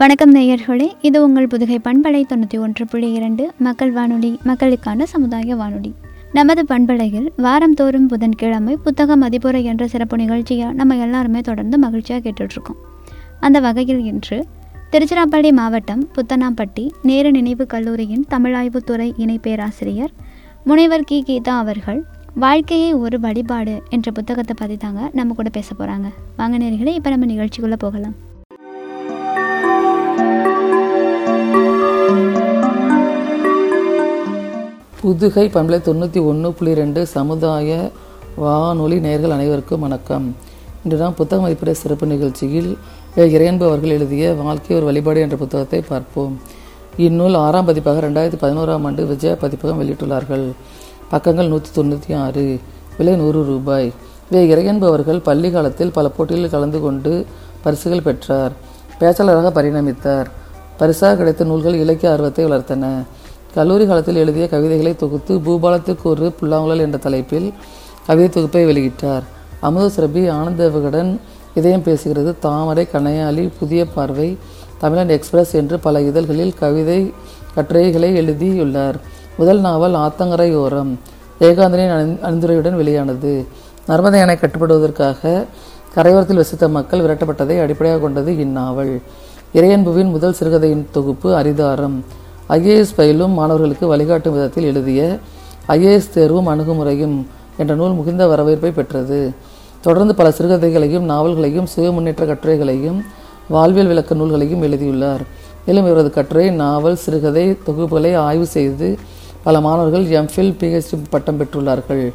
வணக்கம் நேயர்களே இது உங்கள் புதுகை பண்பலை தொண்ணூற்றி ஒன்று புள்ளி இரண்டு மக்கள் வானொலி மக்களுக்கான சமுதாய வானொலி நமது பண்பலையில் வாரந்தோறும் புதன்கிழமை புத்தக மதிப்புரை என்ற சிறப்பு நிகழ்ச்சியை நம்ம எல்லாருமே தொடர்ந்து மகிழ்ச்சியாக கேட்டுட்ருக்கோம் அந்த வகையில் இன்று திருச்சிராப்பள்ளி மாவட்டம் புத்தனாம்பட்டி நேரு நினைவு கல்லூரியின் தமிழாய்வுத்துறை இணை பேராசிரியர் முனைவர் கி கீதா அவர்கள் வாழ்க்கையே ஒரு வழிபாடு என்ற புத்தகத்தை பற்றி தாங்க நம்ம கூட பேச போகிறாங்க வாங்க நேர்களே இப்போ நம்ம நிகழ்ச்சிக்குள்ளே போகலாம் புதுகை பண்பலை தொண்ணூற்றி ஒன்று புள்ளி ரெண்டு சமுதாய வானொலி நேயர்கள் அனைவருக்கும் வணக்கம் இன்று நாம் புத்தக மதிப்புரை சிறப்பு நிகழ்ச்சியில் வே. இறையன்பு அவர்கள் எழுதிய வாழ்க்கை ஒரு வழிபாடு என்ற புத்தகத்தை பார்ப்போம் இந்நூல் ஆறாம் பதிப்பாக ரெண்டாயிரத்தி பதினோராம் ஆண்டு விஜயா பதிப்பகம் வெளியிட்டுள்ளார்கள் பக்கங்கள் நூற்றி தொண்ணூற்றி ஆறு விலை நூறு ரூபாய் வே இறையன்பு அவர்கள் பள்ளி காலத்தில் பல போட்டிகளில் கலந்து கொண்டு பரிசுகள் பெற்றார் பேச்சாளராக பரிணமித்தார் பரிசாக கிடைத்த நூல்கள் இலக்கிய ஆர்வத்தை வளர்த்தன கல்லூரி காலத்தில் எழுதிய கவிதைகளை தொகுத்து பூபாலத்துக்கு ஒரு புல்லாங்குழல் என்ற தலைப்பில் கவிதை தொகுப்பை வெளியிட்டார் அமுத சுரபி ஆனந்த விகடன் இதயம் பேசுகிறது தாமரை கணையாளி புதிய பார்வை தமிழன் எக்ஸ்பிரஸ் என்று பல இதழ்களில் கவிதை கட்டுரைகளை எழுதியுள்ளார் முதல் நாவல் ஆத்தங்கரை ஓரம் ஜெயகாந்தனின் அணி- அணிந்துரையுடன் வெளியானது நர்மதை அணை கட்டுப்படுவதற்காக கரையோரத்தில் வசித்த மக்கள் விரட்டப்பட்டதை அடிப்படையாக கொண்டது இந்நாவல் இறையன்புவின் முதல் சிறுகதையின் தொகுப்பு அரிதாரம் ஐஏஎஸ் பயிலும் மாணவர்களுக்கு வழிகாட்டும் விதத்தில் எழுதிய ஐஏஎஸ் தேர்வும் அணுகுமுறையும் என்ற நூல் மிகுந்த வரவேற்பை பெற்றது தொடர்ந்து பல சிறுகதைகளையும் நாவல்களையும் சுய முன்னேற்ற கட்டுரைகளையும் வாழ்வியல் விளக்க நூல்களையும் எழுதியுள்ளார் மேலும் இவரது கட்டுரை நாவல் சிறுகதை தொகுப்புகளை ஆய்வு செய்து பல மாணவர்கள் எம்ஃபில் பிஹெச்டி பட்டம் பெற்றுள்ளார்கள்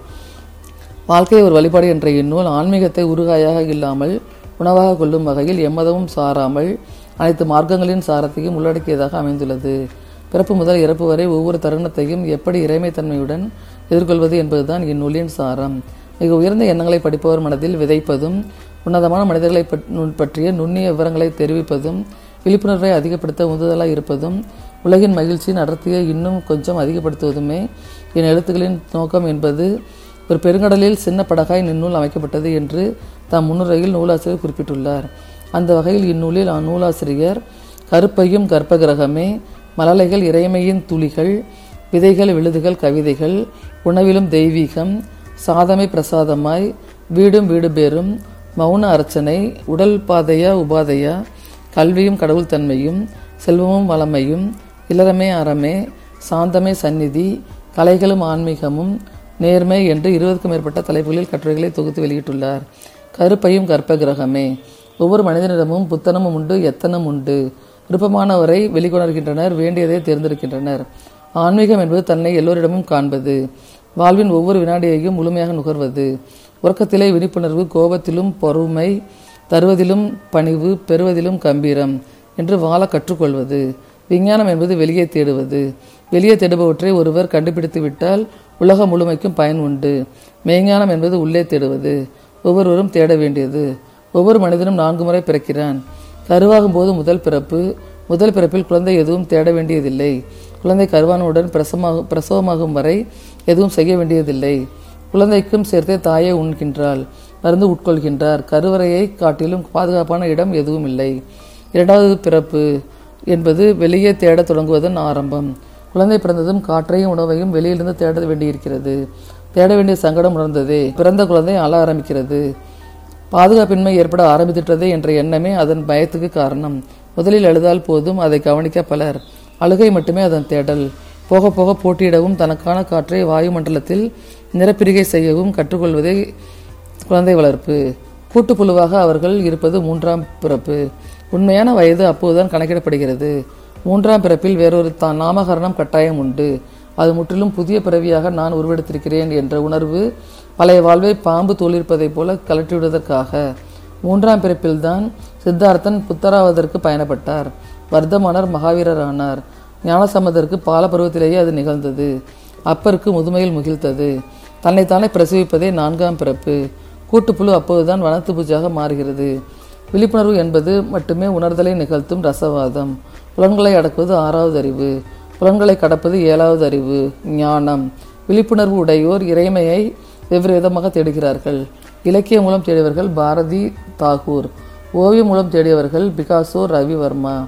வாழ்க்கை ஒரு வழிபாடு என்ற இந்நூல் ஆன்மீகத்தை உருகாயாக இல்லாமல் உணவாக கொள்ளும் வகையில் எம்மதமும் சாராமல் அனைத்து மார்க்கங்களின் சாரத்தையும் உள்ளடக்கியதாக அமைந்துள்ளது பிறப்பு முதல் இறப்பு வரை ஒவ்வொரு தருணத்தையும் எப்படி இறைமைத்தன்மையுடன் எதிர்கொள்வது என்பதுதான் இந்நூலின் சாரம் மிக உயர்ந்த எண்ணங்களை படிப்பவர் மனதில் விதைப்பதும் உன்னதமான மனிதர்களை பற்- நுண் பற்றிய நுண்ணிய விவரங்களை தெரிவிப்பதும் விழிப்புணர்வை அதிகப்படுத்த உந்துதலாக இருப்பதும் உலகின் மகிழ்ச்சியின் அடர்த்தியை இன்னும் கொஞ்சம் அதிகப்படுத்துவதுமே என் எழுத்துக்களின் நோக்கம் என்பது ஒரு பெருங்கடலில் சின்ன படகாய் இந்நூல் அமைக்கப்பட்டது என்று தம் முன்னுரையில் நூலாசிரியர் குறிப்பிட்டுள்ளார் அந்த வகையில் இந்நூலில் அந்நூலாசிரியர் கருப்பையும் கர்ப்பகிரகமே மலலைகள் இறைமையின் துளிகள் விதைகள் விழுதுகள் கவிதைகள் உணவிலும் தெய்வீகம் சாதமை பிரசாதமாய் வீடும் வீடு பேரும் மௌன அர்ச்சனை உடல் பாதையா உபாதையா கல்வியும் கடவுள் தன்மையும் செல்வமும் வளமையும் இளரமே அறமே சாந்தமே சந்நிதி கலைகளும் ஆன்மீகமும் நேர்மை என்று இருபதுக்கும் மேற்பட்ட தலைப்புகளில் கட்டுரைகளை தொகுத்து வெளியிட்டுள்ளார் கருப்பையும் கற்ப கிரகமே ஒவ்வொரு மனிதனிடமும் புத்தனமும் உண்டு எத்தனம் உண்டு விருப்பமானவரை வெளிக்கொணர்கின்றனர் வேண்டியதை தேர்ந்தெடுக்கின்றனர் ஆன்மீகம் என்பது தன்னை எல்லோரிடமும் காண்பது வாழ்வின் ஒவ்வொரு வினாடியையும் முழுமையாக நுகர்வது உறக்கத்திலே விழிப்புணர்வு கோபத்திலும் பொறுமை தருவதிலும் பணிவு பெறுவதிலும் கம்பீரம் என்று வாழ கற்றுக்கொள்வது விஞ்ஞானம் என்பது வெளியே தேடுவது வெளியே தேடுபவற்றை ஒருவர் கண்டுபிடித்து விட்டால் உலகம் முழுமைக்கும் பயன் உண்டு மெய்ஞானம் என்பது உள்ளே தேடுவது ஒவ்வொருவரும் தேட வேண்டியது ஒவ்வொரு மனிதனும் நான்கு முறை பிறக்கிறான் கருவாகும் போது முதல் பிறப்பு முதல் பிறப்பில் குழந்தை எதுவும் தேட வேண்டியதில்லை குழந்தை கருவானுடன் பிரசமாகும் பிரசவமாகும் வரை எதுவும் செய்ய வேண்டியதில்லை குழந்தைக்கும் சேர்த்தே தாயை உண்கின்றாள் மருந்து உட்கொள்கின்றார் கருவறையை காட்டிலும் பாதுகாப்பான இடம் எதுவும் இல்லை இரண்டாவது பிறப்பு என்பது வெளியே தேடத் தொடங்குவதன் ஆரம்பம் குழந்தை பிறந்ததும் காற்றையும் உணவையும் வெளியிலிருந்து தேட வேண்டியிருக்கிறது தேட வேண்டிய சங்கடம் உணர்ந்ததே பிறந்த குழந்தை அழ ஆரம்பிக்கிறது பாதுகாப்பின்மை ஏற்பட ஆரம்பித்துட்டதே என்ற எண்ணமே அதன் பயத்துக்கு காரணம் முதலில் அழுதால் போதும் அதை கவனிக்க பலர் அழுகை மட்டுமே அதன் தேடல் போக போக போட்டியிடவும் தனக்கான காற்றை வாயுமண்டலத்தில் நிறப்பிரிகை செய்யவும் கற்றுக்கொள்வதே குழந்தை வளர்ப்பு கூட்டுப்புழுவாக அவர்கள் இருப்பது மூன்றாம் பிறப்பு உண்மையான வயது அப்போதுதான் கணக்கிடப்படுகிறது மூன்றாம் பிறப்பில் வேறொரு தான் நாமகரணம் கட்டாயம் உண்டு அது முற்றிலும் புதிய பிறவியாக நான் உருவெடுத்திருக்கிறேன் என்ற உணர்வு பழைய வாழ்வை பாம்பு தோலிருப்பதைப் போல கலற்றிவிடுவதற்காக மூன்றாம் பிறப்பில்தான் சித்தார்த்தன் புத்தராவதற்கு பயணப்பட்டார் வர்த்தமானர் மகாவீரரானார் ஞானசம்மதருக்கு பால பருவத்திலேயே அது நிகழ்ந்தது அப்பருக்கு முதுமையில் முகிழ்த்தது தன்னைத்தானே பிரசவிப்பதே நான்காம் பிறப்பு கூட்டுப்புழு அப்போதுதான் வனத்து பூஜாக மாறுகிறது விழிப்புணர்வு என்பது மட்டுமே உணர்தலை நிகழ்த்தும் ரசவாதம் புலன்களை அடக்குவது ஆறாவது அறிவு புலன்களை கடப்பது ஏழாவது அறிவு ஞானம் விழிப்புணர்வு உடையோர் இறைமையை வெவ்வேறு விதமாக தேடுகிறார்கள் இலக்கியம் மூலம் தேடியவர்கள் பாரதி தாகூர் ஓவியம் மூலம் தேடியவர்கள் பிகாசோ ரவிவர்மா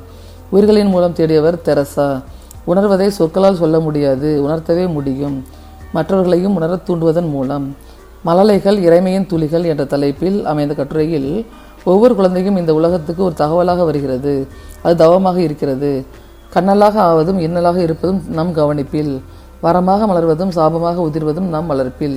உயிர்களின் மூலம் தேடியவர் தெரசா உணர்வதை சொற்களால் சொல்ல முடியாது உணர்த்தவே முடியும் மற்றவர்களையும் உணரத் தூண்டுவதன் மூலம் மழலைகள் இறைமையின் துளிகள் என்ற தலைப்பில் அமைந்த கட்டுரையில் ஒவ்வொரு குழந்தையும் இந்த உலகத்துக்கு ஒரு தகவலாக வருகிறது அது தவமாக இருக்கிறது கண்ணலாக ஆவதும் இன்னலாக இருப்பதும் நம் கவனிப்பில் வரமாக மலர்வதும் சாபமாக உதிர்வதும் நம் வளர்ப்பில்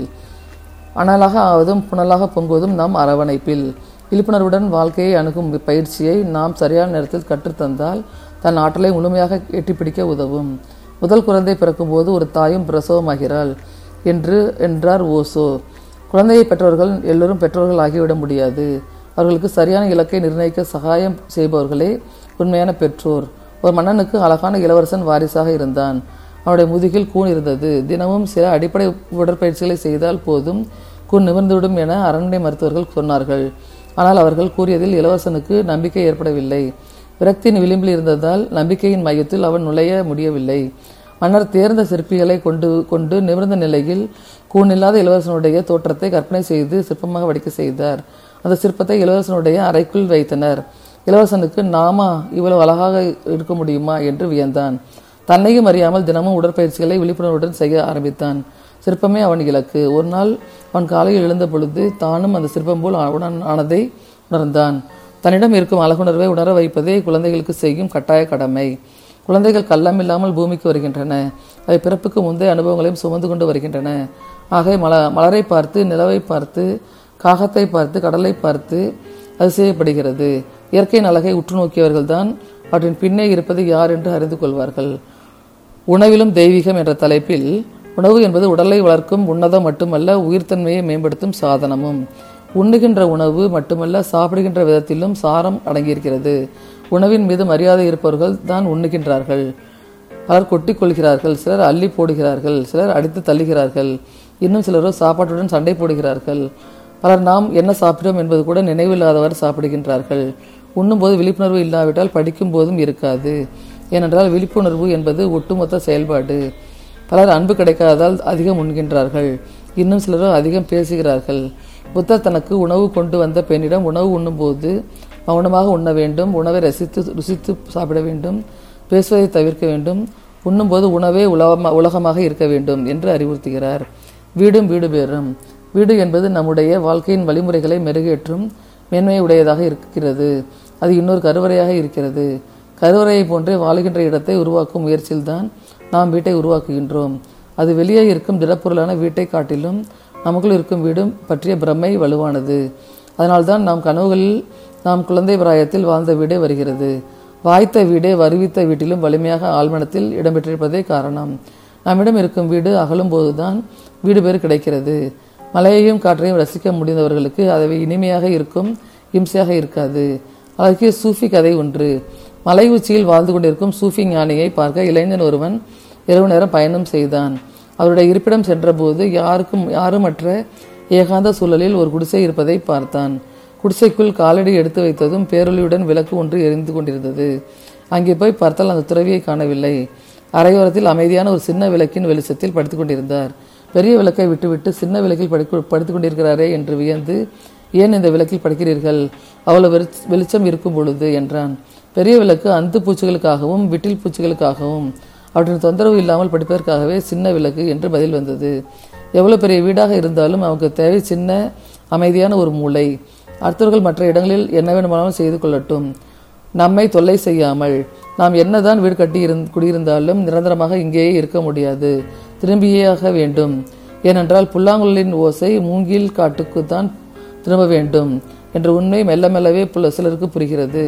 அனலாக ஆவதும் புனலாக பொங்குவதும் நம் அரவணைப்பில் விழிப்புணர்வுடன் வாழ்க்கையை அணுகும் பயிற்சியை நாம் சரியான நேரத்தில் கற்றுத்தந்தால் தன் ஆற்றலை முழுமையாக எட்டிப்பிடிக்க உதவும் முதல் குழந்தை பிறக்கும்போது ஒரு தாயும் பிரசவமாகிறாள் என்று என்றார் ஓசோ குழந்தையை பெற்றவர்கள் எல்லோரும் பெற்றோர்கள் ஆகிவிட முடியாது அவர்களுக்கு சரியான இலக்கை நிர்ணயிக்க சகாயம் செய்பவர்களே உண்மையான பெற்றோர் ஒரு மன்னனுக்கு அழகான இளவரசன் வாரிசாக இருந்தான் அவனுடைய முதுகில் கூன் இருந்தது தினமும் சில அடிப்படை உடற்பயிற்சிகளை செய்தால் போதும் கூன் நிமிர்ந்துவிடும் என அரண்மனை மருத்துவர்கள் சொன்னார்கள் ஆனால் அவர்கள் கூறியதில் இளவரசனுக்கு நம்பிக்கை ஏற்படவில்லை விரக்தியின் விளிம்பில் இருந்ததால் நம்பிக்கையின் மையத்தில் அவன் நுழைய முடியவில்லை மன்னர் தேர்ந்த சிற்பிகளை கொண்டு கொண்டு நிமிர்ந்த நிலையில் கூனில்லாத இளவரசனுடைய தோற்றத்தை கற்பனை செய்து சிற்பமாக வடிக்க செய்தார் அந்த சிற்பத்தை இளவரசனுடைய அறைக்குள் வைத்தனர் இளவரசனுக்கு நாமா இவ்வளவு அழகாக இருக்க முடியுமா என்று வியந்தான் தன்னையும் அறியாமல் தினமும் உடற்பயிற்சிகளை விழிப்புணர்வுடன் செய்ய ஆரம்பித்தான் சிற்பமே அவன் இலக்கு ஒரு நாள் அவன் காலையில் எழுந்த பொழுது தானும் அந்த சிற்பம் போல் உடன் ஆனதை உணர்ந்தான் தன்னிடம் இருக்கும் அழகுணர்வை உணர வைப்பதே குழந்தைகளுக்கு செய்யும் கட்டாய கடமை குழந்தைகள் கள்ளமில்லாமல் பூமிக்கு வருகின்றன அவை பிறப்புக்கு முந்தைய அனுபவங்களையும் சுமந்து கொண்டு வருகின்றன ஆக மல மலரை பார்த்து நிலவை பார்த்து காகத்தை பார்த்து கடலை பார்த்து அதிசயப்படுகிறது இயற்கையின் அழகை உற்று நோக்கியவர்கள்தான் அவற்றின் பின்னே இருப்பது யார் என்று அறிந்து கொள்வார்கள் உணவிலும் தெய்வீகம் என்ற தலைப்பில் உணவு என்பது உடலை வளர்க்கும் உன்னதம் மட்டுமல்ல உயிர்த்தன்மையை மேம்படுத்தும் சாதனமும் உண்ணுகின்ற உணவு மட்டுமல்ல சாப்பிடுகின்ற விதத்திலும் சாரம் அடங்கியிருக்கிறது உணவின் மீது மரியாதை இருப்பவர்கள் தான் உண்ணுகின்றார்கள் பலர் கொட்டிக் கொள்கிறார்கள் சிலர் அள்ளி போடுகிறார்கள் சிலர் அடித்து தள்ளுகிறார்கள் இன்னும் சிலரோ சாப்பாட்டுடன் சண்டை போடுகிறார்கள் பலர் நாம் என்ன சாப்பிட்டோம் என்பது கூட நினைவில்லாதவர் சாப்பிடுகின்றார்கள் உண்ணும்போது விழிப்புணர்வு இல்லாவிட்டால் படிக்கும் போதும் இருக்காது ஏனென்றால் விழிப்புணர்வு என்பது ஒட்டுமொத்த செயல்பாடு பலர் அன்பு கிடைக்காததால் அதிகம் உண்கின்றார்கள் இன்னும் சிலரோ அதிகம் பேசுகிறார்கள் புத்தர் தனக்கு உணவு கொண்டு வந்த பெண்ணிடம் உணவு உண்ணும்போது மௌனமாக உண்ண வேண்டும் உணவை ரசித்து ருசித்து சாப்பிட வேண்டும் பேசுவதை தவிர்க்க வேண்டும் உண்ணும்போது உணவே உலகமா உலகமாக இருக்க வேண்டும் என்று அறிவுறுத்துகிறார் வீடும் வீடு பேரும் வீடு என்பது நம்முடைய வாழ்க்கையின் வழிமுறைகளை மெருகேற்றும் மேன்மை உடையதாக இருக்கிறது அது இன்னொரு கருவறையாக இருக்கிறது கருவறையை போன்றே வாழுகின்ற இடத்தை உருவாக்கும் முயற்சியில்தான் நாம் வீட்டை உருவாக்குகின்றோம் அது வெளியே இருக்கும் திடப்பொருளான வீட்டை காட்டிலும் நமக்குள் இருக்கும் வீடு பற்றிய பிரமை வலுவானது அதனால்தான் நாம் கனவுகளில் நாம் குழந்தை பிராயத்தில் வாழ்ந்த வீடே வருகிறது வாய்த்த வீடே வருவித்த வீட்டிலும் வலிமையாக ஆழ்மனத்தில் இடம்பெற்றிருப்பதே காரணம் நம்மிடம் இருக்கும் வீடு அகலும் போதுதான் வீடு பேர் கிடைக்கிறது மலையையும் காற்றையும் ரசிக்க முடிந்தவர்களுக்கு அதை இனிமையாக இருக்கும் இம்சையாக இருக்காது அதற்கு சூஃபி கதை ஒன்று மலை உச்சியில் வாழ்ந்து கொண்டிருக்கும் சூஃபி ஞானியை பார்க்க இளைஞன் ஒருவன் இரவு நேரம் பயணம் செய்தான் அவருடைய இருப்பிடம் சென்றபோது யாருக்கும் யாருமற்ற ஏகாந்த சூழலில் ஒரு குடிசை இருப்பதை பார்த்தான் குடிசைக்குள் காலடி எடுத்து வைத்ததும் பேரொளியுடன் விளக்கு ஒன்று எரிந்து கொண்டிருந்தது அங்கே போய் பார்த்தால் அந்த துறவியை காணவில்லை அரையோரத்தில் அமைதியான ஒரு சின்ன விளக்கின் வெளிச்சத்தில் படுத்துக் கொண்டிருந்தார் பெரிய விளக்கை விட்டுவிட்டு சின்ன விளக்கில் படுக்க படுத்துக் கொண்டிருக்கிறாரே என்று வியந்து ஏன் இந்த விளக்கில் படுக்கிறீர்கள் அவ்வளவு வெளிச்ச- வெளிச்சம் இருக்கும் பொழுது என்றான் பெரிய விளக்கு அந்து பூச்சிகளுக்காகவும் விட்டில் பூச்சிகளுக்காகவும் அவற்றின் தொந்தரவு இல்லாமல் படிப்பதற்காகவே சின்ன விளக்கு என்று பதில் வந்தது எவ்வளவு பெரிய வீடாக இருந்தாலும் அவனுக்கு தேவை சின்ன அமைதியான ஒரு மூளை அடுத்தவர்கள் மற்ற இடங்களில் என்ன வேண்டுமானாலும் செய்து கொள்ளட்டும் நம்மை தொல்லை செய்யாமல் நாம் என்னதான் வீடு கட்டி இருந் குடியிருந்தாலும் நிரந்தரமாக இங்கேயே இருக்க முடியாது திரும்பியாக வேண்டும் ஏனென்றால் புல்லாங்குழலின் ஓசை மூங்கில் காட்டுக்கு தான் திரும்ப வேண்டும் என்ற உண்மை மெல்ல மெல்லவே புல சிலருக்கு புரிகிறது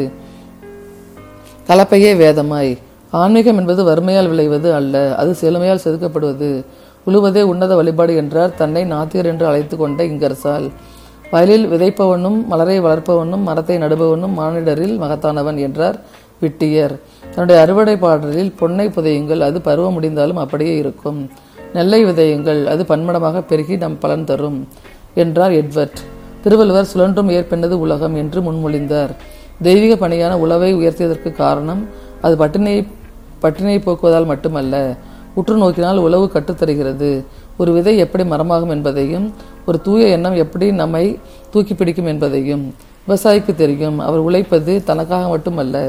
கலப்பையே வேதமாய் ஆன்மீகம் என்பது வறுமையால் விளைவது அல்ல அது செழுமையால் செதுக்கப்படுவது உழுவதே உன்னத வழிபாடு என்றார் தன்னை நாத்திகர் என்று அழைத்து கொண்ட இங்கரசால் வயலில் விதைப்பவனும் மலரை வளர்ப்பவனும் மரத்தை நடுபவனும் மானிடரில் மகத்தானவன் என்றார் விட்டியர் தன்னுடைய அறுவடை பாடலில் பொன்னை புதையுங்கள் அது பருவம் முடிந்தாலும் அப்படியே இருக்கும் நெல்லை விதையுங்கள் அது பன்மடமாக பெருகி நம் பலன் தரும் என்றார் எட்வர்ட் திருவள்ளுவர் சுழன்றும் ஏற்பெண்ணது உலகம் என்று முன்மொழிந்தார் தெய்வீக பணியான உழவை உயர்த்தியதற்கு காரணம் அது பட்டினியை பட்டினியை போக்குவதால் மட்டுமல்ல உற்று நோக்கினால் உழவு கற்றுத்தருகிறது ஒரு விதை எப்படி மரமாகும் என்பதையும் ஒரு தூய எண்ணம் எப்படி நம்மை தூக்கி பிடிக்கும் என்பதையும் விவசாயிக்கு தெரியும் அவர் உழைப்பது தனக்காக மட்டுமல்ல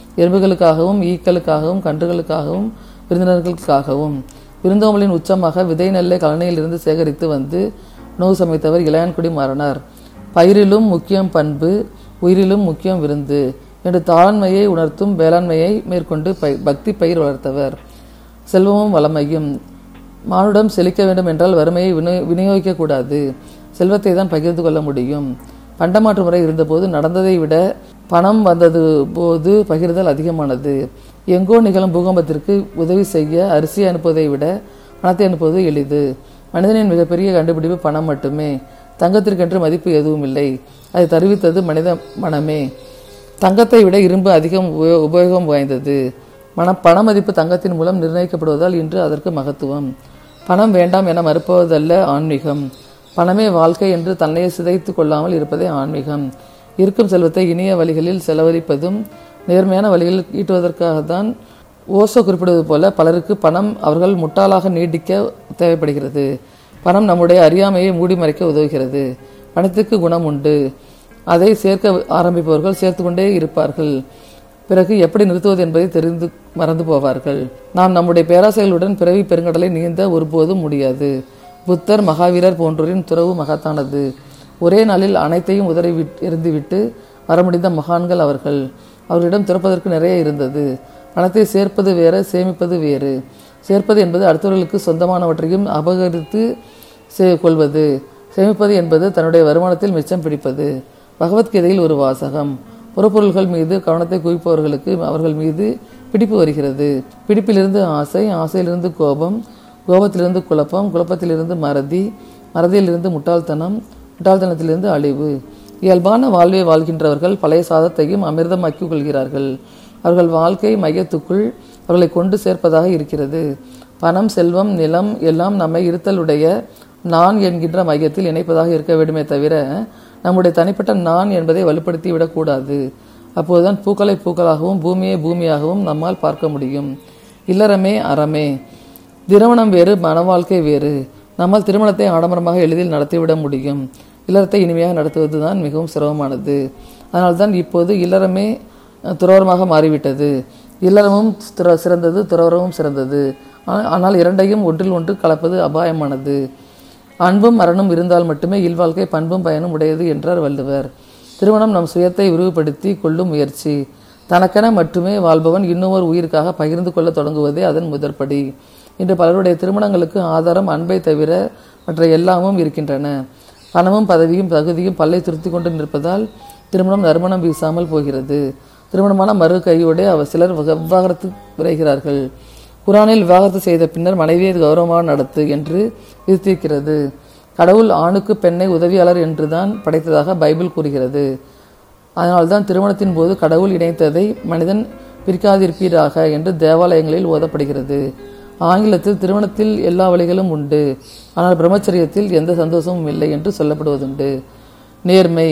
எறும்புகளுக்காகவும் ஈக்களுக்காகவும் கன்றுகளுக்காகவும் விருந்தினர்களுக்காகவும் விருந்தோம்பலின் உச்சமாக விதை நெல்லை கழனியிலிருந்து சேகரித்து வந்து உணவு சமைத்தவர் இளையான்குடி மாறனார் பயிரிலும் முக்கியம் பண்பு உயிரிலும் முக்கியம் விருந்து என்று தாழ்மையை உணர்த்தும் வேளாண்மையை மேற்கொண்டு பை பக்தி பயிர் வளர்த்தவர் செல்வமும் வளமையும் மானுடம் செழிக்க வேண்டும் என்றால் வறுமையை வினோ விநியோகிக்கக்கூடாது செல்வத்தை தான் பகிர்ந்து கொள்ள முடியும் பண்டமாற்று முறை இருந்தபோது நடந்ததை விட பணம் வந்தது போது பகிர்தல் அதிகமானது எங்கோ நிகழும் பூகம்பத்திற்கு உதவி செய்ய அரிசி அனுப்புவதை விட பணத்தை அனுப்புவது எளிது மனிதனின் மிகப்பெரிய கண்டுபிடிப்பு பணம் மட்டுமே தங்கத்திற்கென்று மதிப்பு எதுவும் இல்லை அதை தருவித்தது மனித மனமே தங்கத்தை விட இரும்பு அதிகம் உபயோ- உபயோகம் வாய்ந்தது மன பண மதிப்பு தங்கத்தின் மூலம் நிர்ணயிக்கப்படுவதால் இன்று அதற்கு மகத்துவம் பணம் வேண்டாம் என மறுப்பதல்ல ஆன்மீகம் பணமே வாழ்க்கை என்று தன்னையே சிதைத்து கொள்ளாமல் இருப்பதே ஆன்மீகம் இருக்கும் செல்வத்தை இனிய வழிகளில் செலவழிப்பதும் நேர்மையான வழிகளில் ஈட்டுவதற்காகத்தான் ஓசோ குறிப்பிடுவது போல பலருக்கு பணம் அவர்கள் முட்டாளாக நீடிக்க தேவைப்படுகிறது பணம் நம்முடைய அறியாமையை மூடி மறைக்க உதவுகிறது பணத்துக்கு குணம் உண்டு அதை சேர்க்க ஆரம்பிப்பவர்கள் சேர்த்து கொண்டே இருப்பார்கள் பிறகு எப்படி நிறுத்துவது என்பதை தெரிந்து மறந்து போவார்கள் நாம் நம்முடைய பேராசைகளுடன் பிறவி பெருங்கடலை நீந்த ஒருபோதும் முடியாது புத்தர் மகாவீரர் போன்றோரின் துறவு மகத்தானது ஒரே நாளில் அனைத்தையும் உதறி விட் எறிந்துவிட்டு வர முடிந்த மகான்கள் அவர்கள் அவர்களிடம் திறப்பதற்கு நிறைய இருந்தது பணத்தை சேர்ப்பது வேறு சேமிப்பது வேறு சேர்ப்பது என்பது அடுத்தவர்களுக்கு சொந்தமானவற்றையும் அபகரித்து சே- கொள்வது சேமிப்பது என்பது தன்னுடைய வருமானத்தில் மிச்சம் பிடிப்பது பகவத்கீதையில் ஒரு வாசகம் புறப்பொருள்கள் மீது கவனத்தை குவிப்பவர்களுக்கு அவர்கள் மீது பிடிப்பு வருகிறது பிடிப்பிலிருந்து ஆசை ஆசையிலிருந்து கோபம் கோபத்திலிருந்து குழப்பம் குழப்பத்திலிருந்து மறதி மறதியிலிருந்து முட்டாள்தனம் முட்டாள்தனத்திலிருந்து அழிவு இயல்பான வாழ்வை வாழ்கின்றவர்கள் பழைய சாதத்தையும் அமிர்தமாக்கிக் கொள்கிறார்கள் அவர்கள் வாழ்க்கை மையத்துக்குள் அவர்களை கொண்டு சேர்ப்பதாக இருக்கிறது பணம் செல்வம் நிலம் எல்லாம் நம்மை இருத்தலுடைய நான் என்கின்ற மையத்தில் இணைப்பதாக இருக்க வேண்டுமே தவிர நம்முடைய தனிப்பட்ட நான் என்பதை வலுப்படுத்தி விடக்கூடாது அப்போதுதான் பூக்களை பூக்களாகவும் பூமியை பூமியாகவும் நம்மால் பார்க்க முடியும் இல்லறமே அறமே திருமணம் வேறு மன வாழ்க்கை வேறு நம்மால் திருமணத்தை ஆடம்பரமாக எளிதில் நடத்திவிட முடியும் இல்லறத்தை இனிமையாக நடத்துவது தான் மிகவும் சிரமமானது அதனால்தான் இப்போது இல்லறமே அஹ், துறவரமாக மாறிவிட்டது இல்லறமும் துற- சிறந்தது துறவரமும் சிறந்தது ஆ- ஆனால் இரண்டையும் ஒன்றில் ஒன்று கலப்பது அபாயமானது அன்பும் மரணம் இருந்தால் மட்டுமே இல்வாழ்க்கை பண்பும் பயனும் உடையது என்றார் வள்ளுவர் திருமணம் நம் சுயத்தை விரிவுபடுத்தி கொள்ளும் முயற்சி தனக்கென மட்டுமே வாழ்பவன் இன்னொரு உயிருக்காக பகிர்ந்து கொள்ள தொடங்குவதே அதன் முதற்படி இன்று பலருடைய திருமணங்களுக்கு ஆதாரம் அன்பை தவிர மற்ற எல்லாமும் இருக்கின்றன பணமும் பதவியும் தகுதியும் பல்லை துருத்தி கொண்டு நிற்பதால் திருமணம் நறுமணம் வீசாமல் போகிறது திருமணமான மறு கையோடு அவர் சிலர் விக- விவாகரத்து விரைகிறார்கள் குரானில் விவாகரத்து செய்த பின்னர் மனைவியை கௌரவமாக நடத்து என்று விதித்திருக்கிறது கடவுள் ஆணுக்கு பெண்ணை உதவியாளர் என்றுதான் படைத்ததாக பைபிள் கூறுகிறது அதனால்தான் திருமணத்தின் போது கடவுள் இணைத்ததை மனிதன் பிரிக்காதிருப்பீராக என்று தேவாலயங்களில் ஓதப்படுகிறது ஆங்கிலத்தில் திருமணத்தில் எல்லா வழிகளும் உண்டு ஆனால் பிரம்மச்சரியத்தில் எந்த சந்தோஷமும் இல்லை என்று சொல்லப்படுவதுண்டு நேர்மை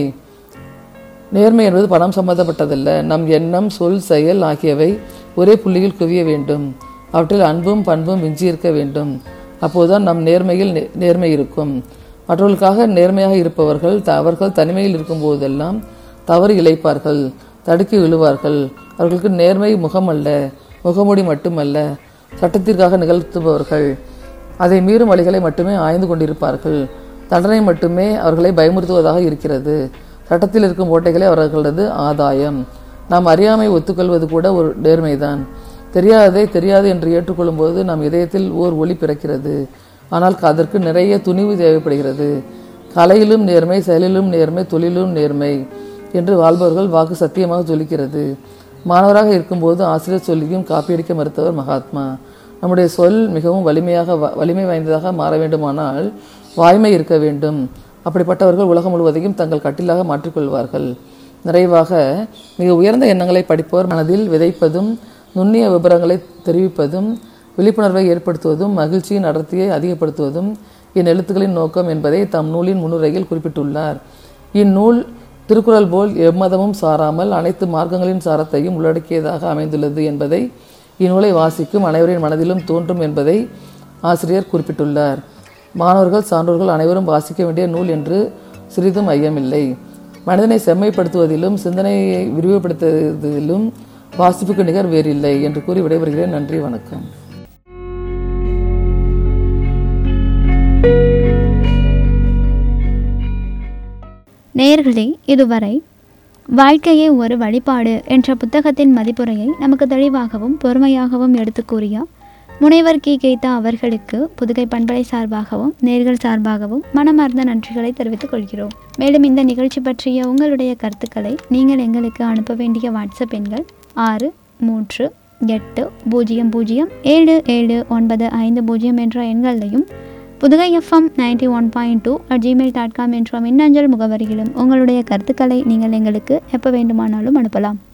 நேர்மை என்பது பணம் சம்பந்தப்பட்டதல்ல நம் எண்ணம் சொல் செயல் ஆகியவை ஒரே புள்ளியில் குவிய வேண்டும் அவற்றில் அன்பும் பண்பும் மிஞ்சி இருக்க வேண்டும் அப்போதுதான் நம் நேர்மையில் நே- நேர்மை இருக்கும் மற்றவர்களுக்காக நேர்மையாக இருப்பவர்கள் த- அவர்கள் தனிமையில் இருக்கும் போதெல்லாம் தவறு இழைப்பார்கள் தடுக்கி விழுவார்கள் அவர்களுக்கு நேர்மை முகமல்ல முகமூடி மட்டுமல்ல சட்டத்திற்காக நிகழ்த்துபவர்கள் அதை மீறும் வழிகளை மட்டுமே ஆய்ந்து கொண்டிருப்பார்கள் தண்டனை மட்டுமே அவர்களை பயமுறுத்துவதாக இருக்கிறது சட்டத்தில் இருக்கும் ஓட்டைகளே அவர்களது ஆதாயம் நாம் அறியாமை ஒத்துக்கொள்வது கூட ஒரு நேர்மைதான் தெரியாததை தெரியாது என்று ஏற்றுக்கொள்ளும்போது நம் இதயத்தில் ஓர் ஒளி பிறக்கிறது ஆனால் அதற்கு நிறைய துணிவு தேவைப்படுகிறது கலையிலும் நேர்மை செயலிலும் நேர்மை தொழிலும் நேர்மை என்று வாழ்பவர்கள் வாக்கு சத்தியமாக ஜொலிக்கிறது மாணவராக இருக்கும்போது ஆசிரியர் சொல்லியும் காப்பியடிக்க மறுத்தவர் மகாத்மா நம்முடைய சொல் மிகவும் வலிமையாக வ- வலிமை வாய்ந்ததாக மாற வேண்டுமானால் வாய்மை இருக்க வேண்டும் அப்படிப்பட்டவர்கள் உலகம் முழுவதையும் தங்கள் கட்டிலாக மாற்றிக்கொள்வார்கள் நிறைவாக மிக உயர்ந்த எண்ணங்களை படிப்பவர் மனதில் விதைப்பதும் நுண்ணிய விபரங்களை தெரிவிப்பதும் விழிப்புணர்வை ஏற்படுத்துவதும் மகிழ்ச்சியின் அடர்த்தியை அதிகப்படுத்துவதும் என் எழுத்துக்களின் நோக்கம் என்பதை தம் நூலின் முன்னுரையில் குறிப்பிட்டுள்ளார் இந்நூல் திருக்குறள் போல் எம்மதமும் சாராமல் அனைத்து மார்க்கங்களின் சாரத்தையும் உள்ளடக்கியதாக அமைந்துள்ளது என்பதை இந்நூலை வாசிக்கும் அனைவரின் மனதிலும் தோன்றும் என்பதை ஆசிரியர் குறிப்பிட்டுள்ளார் மாணவர்கள் சான்றோர்கள் அனைவரும் வாசிக்க வேண்டிய நூல் என்று சிறிதும் ஐயமில்லை மனிதனை செம்மைப்படுத்துவதிலும் சிந்தனையை விரிவுபடுத்துவதிலும் வாசிப்புக்கு நிகர் வேறில்லை என்று கூறி விடைபெறுகிறேன் நன்றி வணக்கம் நேயர்களே இதுவரை வாழ்க்கையே ஒரு வழிபாடு என்ற புத்தகத்தின் மதிப்புரையை நமக்கு தெளிவாகவும் பொறுமையாகவும் எடுத்து கூறிய முனைவர் கி கேத்தா அவர்களுக்கு புதுகை பண்பலை சார்பாகவும் நேர்கள் சார்பாகவும் மனமார்ந்த நன்றிகளை தெரிவித்துக் கொள்கிறோம் மேலும் இந்த நிகழ்ச்சி பற்றிய உங்களுடைய கருத்துக்களை நீங்கள் எங்களுக்கு அனுப்ப வேண்டிய வாட்ஸ்அப் எண்கள் ஆறு மூன்று எட்டு பூஜ்ஜியம் பூஜ்ஜியம் ஏழு ஏழு ஒன்பது ஐந்து பூஜ்ஜியம் என்ற எண்களையும் Pudugai FM ninety one point two at Gmail dot com என்ற மின்னஞ்சல் முகவரியிலும் உங்களுடைய கருத்துக்களை நீங்கள் எங்களுக்கு எப்போ வேண்டுமானாலும் அனுப்பலாம்